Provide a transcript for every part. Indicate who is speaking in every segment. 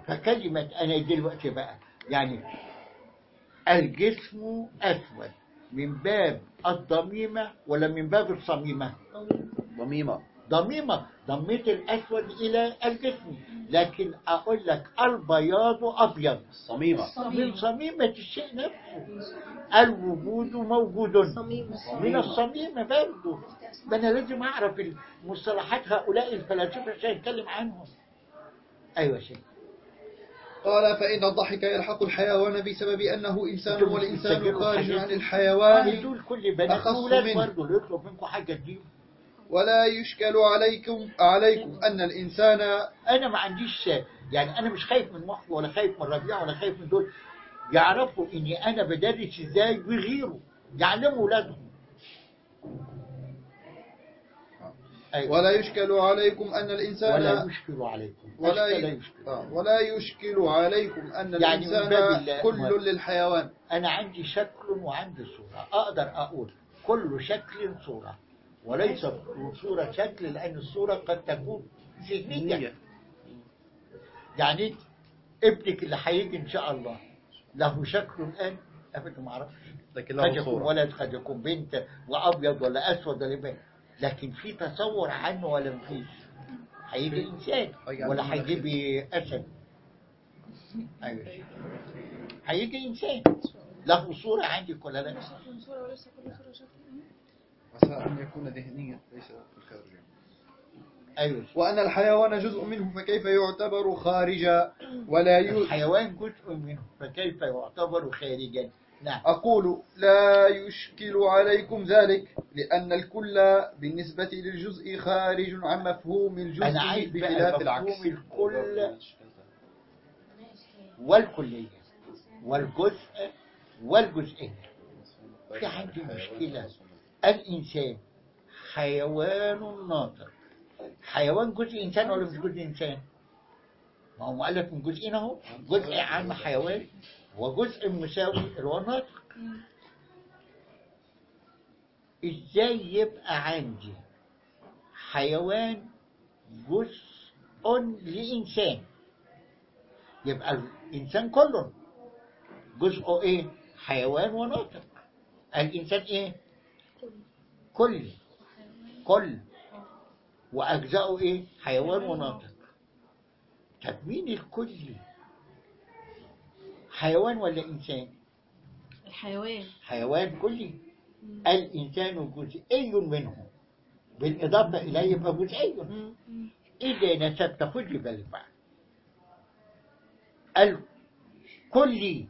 Speaker 1: فكلمة أنا دلوقتي بقى يعني الجسم أسود من باب الضميمة ولا من باب الصميمة
Speaker 2: ضميمة
Speaker 1: ضميمة ضميت الأسود إلى الجسم لكن أقول لك البياض أبيض
Speaker 2: صميمة
Speaker 1: من صميمة الشيء نفسه الوجود موجود من الصميم برضه ده أنا لازم أعرف المصطلحات هؤلاء الفلاسفة عشان أتكلم عنهم أيوة شيء
Speaker 3: قال فإن الضحك يلحق الحيوان بسبب أنه إنسان
Speaker 1: أنتم
Speaker 3: والإنسان
Speaker 1: بتسجلوا
Speaker 3: خارج
Speaker 1: الحاجات
Speaker 3: عن
Speaker 1: دي؟
Speaker 3: الحيوان
Speaker 1: دول كل بنات
Speaker 3: أخص
Speaker 1: أولاد
Speaker 3: منه.
Speaker 1: برضه اللي يطلب منكم حاجة تجيب
Speaker 3: ولا يشكل عليكم عليكم أن الإنسان
Speaker 1: انا ما عنديش يعني انا مش خايف من محفي ولا خايف من ربيع ولا خايف من دول يعرفوا اني انا بدرس ازاي وغيره يعلموا اولادهم أيوة.
Speaker 3: ولا يشكل عليكم أن
Speaker 1: ولا
Speaker 3: الإنسان
Speaker 1: يشكل عليكم
Speaker 3: ولا
Speaker 1: أشكل
Speaker 3: ي-
Speaker 1: يشكل
Speaker 3: آه، ولا يشكل عليكم أن
Speaker 1: يعني من باب
Speaker 3: الإنسان
Speaker 1: الله-
Speaker 3: كل للحيوان
Speaker 1: انا عندي شكل وعندي صوره اقدر اقول كل شكل صوره وليس صوره شكل لان الصوره قد تكون ذهنيه يعني ابنك اللي هيجي ان شاء الله له شكل الان ابدا ما اعرفش
Speaker 2: لكن
Speaker 1: قد
Speaker 2: له
Speaker 1: يكون
Speaker 2: صورة
Speaker 1: ولد قد يكون بنت وابيض ولا اسود ولا بنت لكن في تصور عنه ولا مفيش هيجي انسان
Speaker 2: يعني
Speaker 1: ولا
Speaker 2: من
Speaker 1: هيجيب اسد ايوه هيجي انسان له صوره عندك ولا لا
Speaker 4: صورة وليس كل صورة شكل
Speaker 3: عسى أن يكون ذهنيا ليس خارجيا
Speaker 1: ايوه
Speaker 3: وأن الحيوان جزء منه فكيف يعتبر خارجا ولا ي...
Speaker 1: الحيوان جزء منه فكيف يعتبر خارجا نعم
Speaker 3: أقول لا يشكل عليكم ذلك لأن الكل بالنسبة للجزء خارج عن مفهوم الجزء
Speaker 1: انا عايز
Speaker 3: بخلاف
Speaker 1: بقى
Speaker 3: العكس
Speaker 1: مفهوم الكل والكليه والجزء والجزئيه في عندي مشكله الانسان حيوان ناطق حيوان جزء انسان ولا مش جزء انسان ما هو مؤلف من جزئين اهو جزء عام حيوان وجزء مساوي اللي هو الناطق ازاي يبقى عندي حيوان جزء لإنسان يبقى الإنسان كله جزء إيه حيوان وناطق الإنسان إيه كل كل وأجزاؤه إيه حيوان وناطق طب مين الكل حيوان ولا إنسان
Speaker 4: الحيوان
Speaker 1: حيوان كلي الإنسان جزئي منه بالإضافة إليه يبقى جزئي إذا نسبت خذ بالك بقى الكلي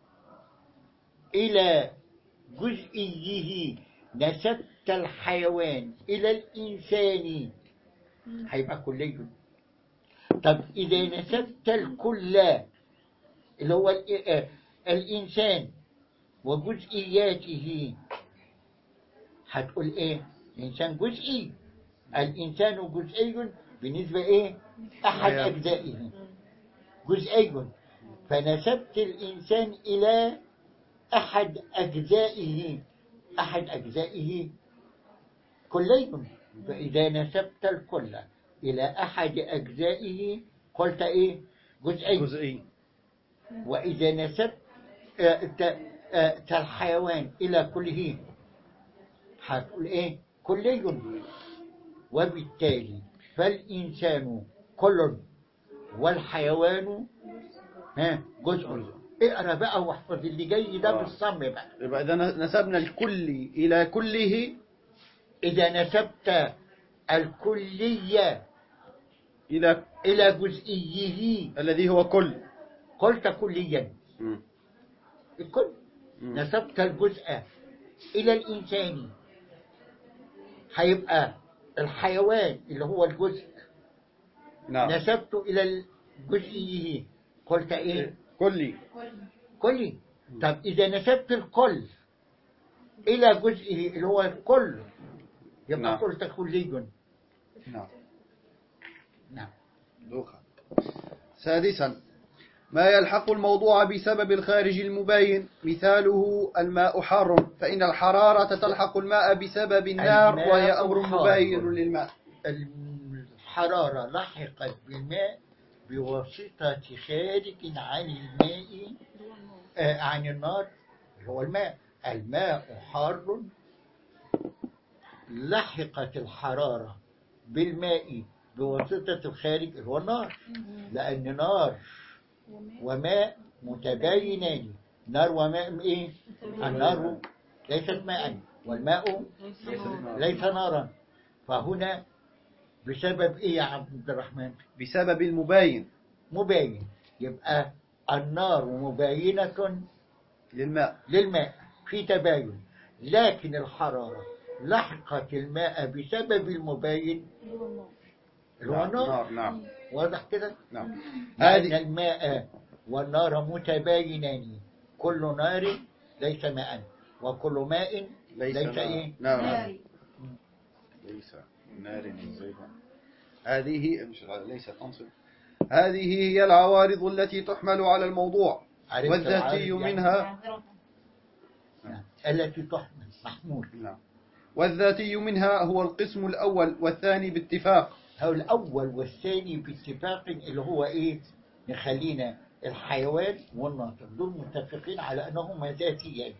Speaker 1: إلى جزئيه نسبت الحيوان إلى الإنسان هيبقى كلي طب إذا نسبت الكل اللي هو ال- آه، الإنسان وجزئياته هتقول إيه؟ الإنسان جزئي الإنسان جزئي بالنسبة إيه؟ أحد
Speaker 2: أيوة.
Speaker 1: أجزائه جزئي فنسبت الإنسان إلى أحد أجزائه أحد أجزائه كلي فإذا نسبت الكل إلى أحد أجزائه قلت إيه؟ جزئي
Speaker 2: جزئي
Speaker 1: وإذا نسبت آه، ت- آه، الحيوان إلى كله هتقول إيه؟ كلي وبالتالي فالإنسان كل والحيوان ها جزء اقرا بقى واحفظ اللي جاي ده
Speaker 2: آه.
Speaker 1: بالصم بقى
Speaker 2: يبقى إذا نسبنا الكل إلى كله
Speaker 1: إذا نسبت الكلية
Speaker 2: إلى
Speaker 1: إلى جزئيه
Speaker 2: الذي هو كل
Speaker 1: قلت كليا
Speaker 2: مم.
Speaker 1: الكل
Speaker 2: مم.
Speaker 1: نسبت الجزء إلى الإنسان هيبقى الحيوان اللي هو الجزء
Speaker 2: نعم
Speaker 1: نسبت إلى جزئيه قلت إيه؟
Speaker 2: كلي
Speaker 1: كلي طب إذا نسبت الكل إلى جزئه اللي هو الكل يبقى
Speaker 2: نعم.
Speaker 1: قلت كلي
Speaker 3: نعم
Speaker 1: نعم
Speaker 3: دوخة. سادسا ما يلحق الموضوع بسبب الخارج المبين مثاله الماء حار فإن الحرارة تلحق الماء بسبب النار
Speaker 1: الماء
Speaker 3: وهي أمر
Speaker 1: حار.
Speaker 3: مبين للماء
Speaker 1: الحرارة لحقت بالماء بواسطة خارج عن الماء
Speaker 4: اللي هو النار
Speaker 1: آه عن النار اللي هو الماء الماء حار لحقت الحرارة بالماء بواسطة الخارج اللي هو النار لأن نار
Speaker 4: وماء
Speaker 1: وماء متباينان نار وماء إيه؟ النار ليست ماء والماء
Speaker 4: ليس نار
Speaker 1: ليس نارا فهنا بسبب إيه يا عبد الرحمن؟
Speaker 3: بسبب المباين
Speaker 1: مباين يبقى النار مباينة
Speaker 3: للماء
Speaker 1: للماء في تباين لكن الحرارة لحقت الماء بسبب المباين
Speaker 4: اللي هو النار
Speaker 1: اللي هو النار
Speaker 3: نار نعم
Speaker 1: واضح كده؟
Speaker 3: نعم
Speaker 1: لأن
Speaker 3: هذه
Speaker 1: الماء والنار متباينان كل نار ليس ماء وكل ماء
Speaker 3: ليس
Speaker 1: ليس
Speaker 3: نار.
Speaker 1: إيه؟
Speaker 3: نار
Speaker 4: ناري
Speaker 3: ليس نار زيها هذه مش ليس تنصب هذه هي العوارض التي تحمل على الموضوع
Speaker 1: عرفت
Speaker 3: والذاتي
Speaker 1: العارض يعني؟
Speaker 3: منها
Speaker 4: معذرة.
Speaker 1: نعم. التي تحمل محمول
Speaker 3: نعم والذاتي منها هو القسم الأول والثاني باتفاق
Speaker 1: هو الأول والثاني باتفاق اللي هو إيه نخلينا الحيوان والناطق دول متفقين على أنهما ذاتيان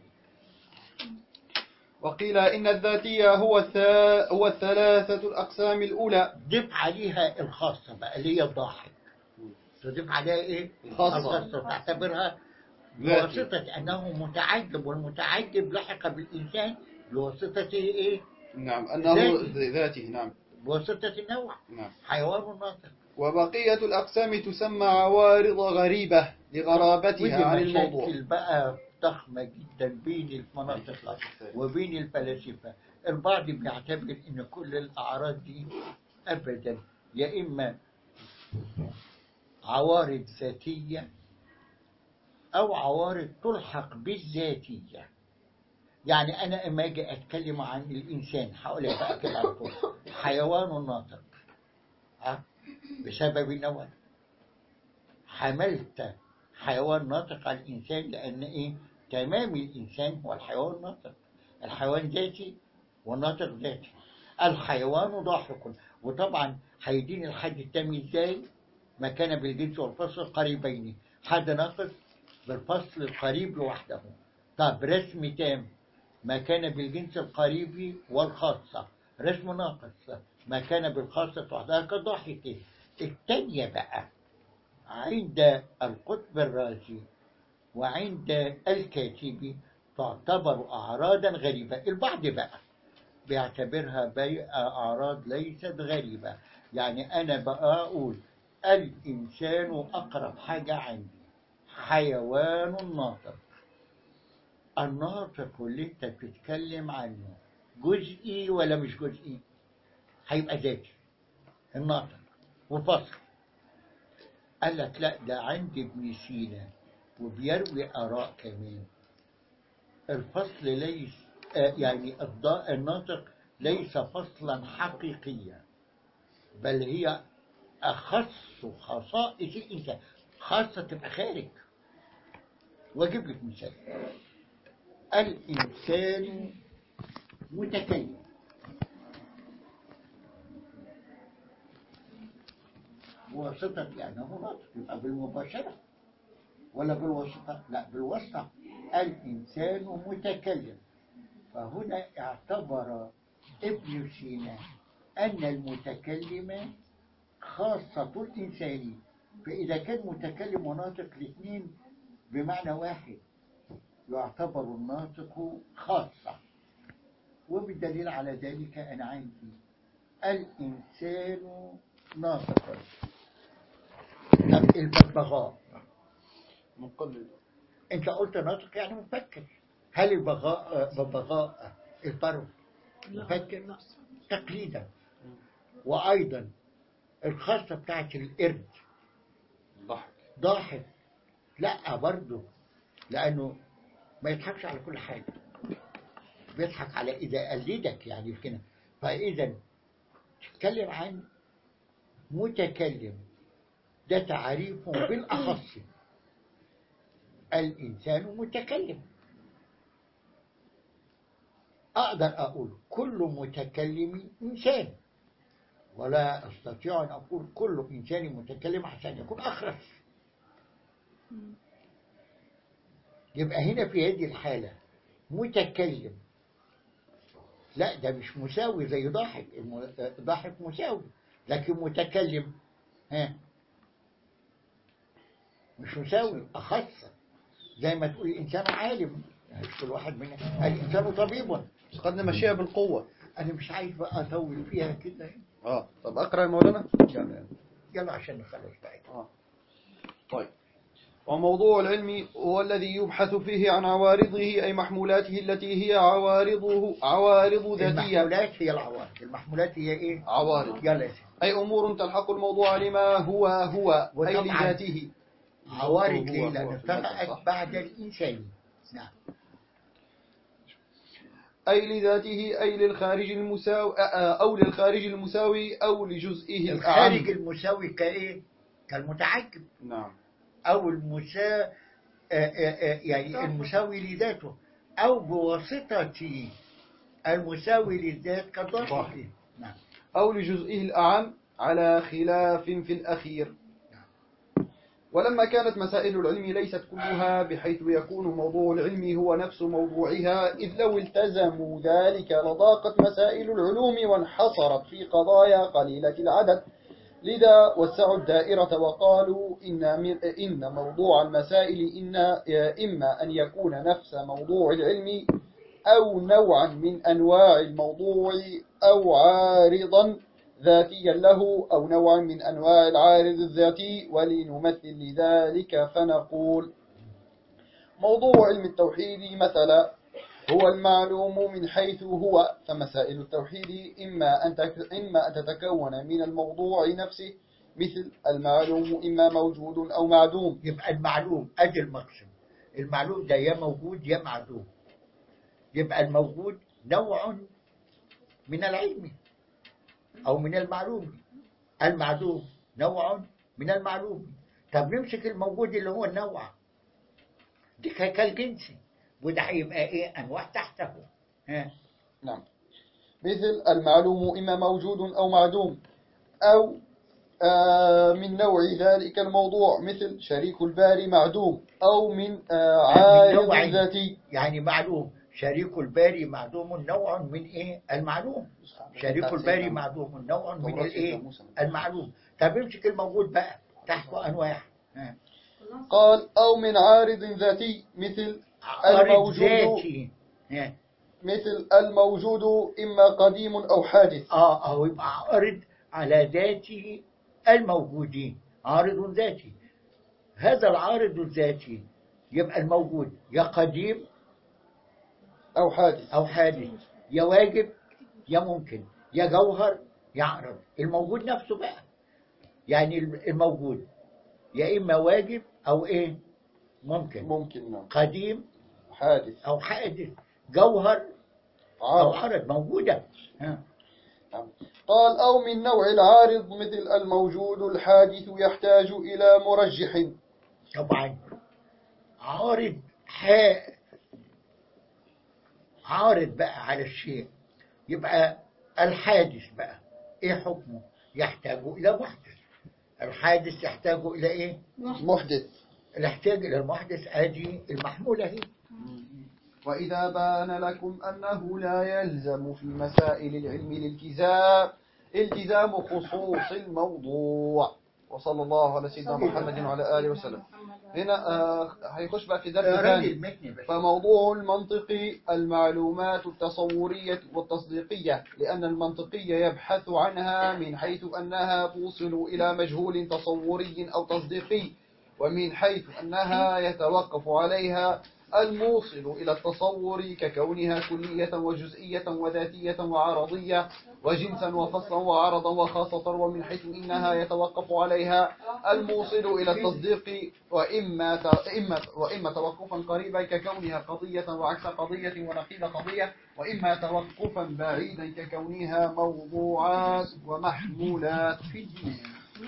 Speaker 3: وقيل إن الذاتية هو, الثا... هو الثلاثة الأقسام الأولى
Speaker 1: ضيف عليها الخاصة بقى اللي هي الضاحك تضيف عليها إيه
Speaker 3: الخاصة.
Speaker 1: الخاصة تعتبرها
Speaker 3: ذاتي.
Speaker 1: بواسطة أنه متعجب والمتعجب لحق بالإنسان بواسطة إيه
Speaker 3: نعم أنه
Speaker 1: ذاتي.
Speaker 3: ذاته نعم
Speaker 1: بواسطة النوع
Speaker 3: نعم
Speaker 1: حيوان ناطق
Speaker 3: وبقية الأقسام تسمى عوارض غريبة لغرابتها
Speaker 1: ودي
Speaker 3: عن
Speaker 1: مشاكل
Speaker 3: الموضوع
Speaker 1: بقى ضخمة جدا بين المناطق وبين الفلاسفة البعض بيعتبر ان كل الاعراض دي ابدا يا اما عوارض ذاتية او عوارض تلحق بالذاتية يعني انا اما اجي اتكلم عن الانسان هقول لك بقى كده على طول حيوان ناطق ها بسبب النوع حملت حيوان ناطق على الإنسان لأن إيه تمام الإنسان هو الحيوان الناطق الحيوان ذاتي والناطق ذاتي الحيوان ضاحك وطبعا هيديني الحد التام إزاي ما كان بالجنس والفصل قريبين حد ناقص بالفصل القريب لوحده طب رسم تام ما كان بالجنس القريب والخاصة رسم ناقص ما كان بالخاصة وحدها كضاحك التانية بقى عند القطب الرازي وعند الكاتب تعتبر أعراضا غريبة البعض بقى بيعتبرها بي أعراض ليست غريبة يعني أنا بقى أقول الإنسان أقرب حاجة عندي حيوان ناطق الناطق اللي أنت بتتكلم عنه جزئي ولا مش جزئي هيبقى ذاتي الناطق وفصل قال لك لا ده عند ابن سينا وبيروي آراء كمان الفصل ليس آه يعني الضاء الناطق ليس فصلا حقيقيا بل هي أخص خصائص الإنسان خاصة تبقى خارج وأجيب لك مثال الإنسان متكلم بواسطة لأنه ناطق يبقى بالمباشرة ولا بالواسطة لا بالواسطة الإنسان متكلم فهنا اعتبر ابن سينا أن المتكلم خاصة الإنسان فإذا كان متكلم وناطق الاثنين بمعنى واحد يعتبر الناطق خاصة وبالدليل على ذلك أنا عندي الإنسان ناطق طب الببغاء
Speaker 3: مقلد
Speaker 1: انت قلت ناطق يعني مفكر هل البغاء ببغاء الفرو
Speaker 4: لا
Speaker 1: مفكر
Speaker 4: لا
Speaker 1: تقليدا وايضا الخاصه بتاعت القرد
Speaker 3: ضحك
Speaker 1: ضاحك لا برضه لانه ما يضحكش على كل حاجه بيضحك على اذا قلدك يعني في كده فاذا تتكلم عن متكلم ده تعريفه بالاخص الانسان متكلم اقدر اقول كل متكلم انسان ولا أستطيع أن أقول كل إنسان متكلم عشان يكون أخرس
Speaker 4: مم.
Speaker 1: يبقى هنا في هذه الحالة متكلم لا ده مش مساوي زي ضاحك الم- ضاحك مساوي لكن متكلم ها مش مساوي أخص زي ما تقول الإنسان عالم مش كل واحد منا الإنسان طبيب
Speaker 3: بس خدنا مشيها بالقوة
Speaker 1: أنا مش عايز بقى أطول فيها كده
Speaker 3: اه طب اقرا يا مولانا
Speaker 1: يلا يلا عشان نخلص بقى
Speaker 3: آه. طيب وموضوع العلم هو الذي يبحث فيه عن عوارضه أي محمولاته التي هي عوارضه عوارض ذاتية
Speaker 1: المحمولات هي العوارض المحمولات هي إيه؟
Speaker 3: عوارض
Speaker 1: يلا يا سيدي
Speaker 3: أي أمور تلحق الموضوع لما هو هو أي
Speaker 1: وطبعاً
Speaker 3: لذاته
Speaker 1: عوارض
Speaker 3: هو-
Speaker 1: ليه؟
Speaker 3: هو
Speaker 1: لأن
Speaker 3: في المثل،
Speaker 1: طبقت
Speaker 3: صح؟
Speaker 1: بعد الإنسان نعم
Speaker 3: أي لذاته أي للخارج المساوي أو للخارج المساوي أو لجزئه
Speaker 1: الخارج
Speaker 3: الأعم
Speaker 1: المساوي كإيه؟ كالمتعجب
Speaker 3: نعم
Speaker 1: أو المسا آه، آه، آه، يعني المساوي لذاته أو بواسطة المساوي للذات كالضاحك نعم
Speaker 3: أو لجزئه الأعم على خلاف في الأخير ولما كانت مسائل العلم ليست كلها بحيث يكون موضوع العلم هو نفس موضوعها إذ لو التزموا ذلك لضاقت مسائل العلوم وانحصرت في قضايا قليلة العدد لذا وسعوا الدائرة وقالوا إن, من إن موضوع المسائل إن إما أن يكون نفس موضوع العلم أو نوعا من أنواع الموضوع أو عارضا ذاتيا له أو نوعا من أنواع العارض الذاتي ولنمثل لذلك فنقول موضوع علم التوحيد مثلا هو المعلوم من حيث هو فمسائل التوحيد إما أن تك- إما أن تتكون من الموضوع نفسه مثل المعلوم إما موجود أو معدوم
Speaker 1: يبقى المعلوم أدي المقسم المعلوم ده يا موجود يا معدوم يبقى الموجود نوع من العلم أو من المعلوم المعدوم نوع من المعلوم طب نمسك الموجود اللي هو النوع دي ك- كالجنسي وده هيبقى ايه انواع تحته ها
Speaker 3: نعم مثل المعلوم إما موجود أو معدوم أو آه، من نوع ذلك الموضوع مثل شريك الباري معدوم أو من آه، عارض
Speaker 1: نوع.
Speaker 3: ذاتي
Speaker 1: يعني معلوم شريك الباري معدوم نوع من ايه المعلوم شريك الباري معدوم نوع من الايه المعلوم طب امسك الموجود بقى تحته انواع ها
Speaker 3: قال أو من عارض ذاتي مثل
Speaker 1: عارض
Speaker 3: الموجود
Speaker 1: ذاتي ها
Speaker 3: مثل الموجود إما قديم أو حادث
Speaker 1: اه او يبقى عارض على ذاته الموجودين عارض ذاتي هذا العارض الذاتي يبقى الموجود يا قديم
Speaker 3: أو حادث
Speaker 1: أو حادث يا واجب يا ممكن يا جوهر يا عرض الموجود نفسه بقى يعني الموجود يا إما واجب أو إيه ممكن
Speaker 3: ممكن نعم
Speaker 1: قديم
Speaker 3: حادث
Speaker 1: أو حادث جوهر أو
Speaker 3: عارض
Speaker 1: عرض موجودة ها.
Speaker 3: نعم. قال أو من نوع العارض مثل الموجود الحادث يحتاج إلى مرجح
Speaker 1: طبعا عارض حاء عارض بقى على الشيء يبقى الحادث بقى ايه حكمه يحتاج الى محدث الحادث يحتاج الى ايه
Speaker 3: محدث
Speaker 1: يحتاج الى المحدث ادي المحموله هي
Speaker 3: وإذا بان لكم أنه لا يلزم في مسائل العلم الالتزام التزام خصوص الموضوع وصلى الله على سيدنا محمد وعلى آله وسلم هنا آه هيخش بقى في درس
Speaker 1: راجل
Speaker 3: ثاني
Speaker 1: المتن بس
Speaker 3: فموضوع المنطق المعلومات التصورية والتصديقية لأن المنطقية يبحث عنها من حيث أنها توصل إلى مجهول تصوري أو تصديقي ومن حيث أنها يتوقف عليها الموصل إلى التصور ككونها كلية وجزئية وذاتية وعرضية وجنسا وفصلا وعرضا وخاصة ومن حيث إنها يتوقف عليها الموصل إلى التصديق وإما ت- إما وإما توقفا قريبا ككونها قضية وعكس قضية ونقيض قضية وإما توقفا بعيدا ككونها موضوعات ومحمولات
Speaker 1: في الدين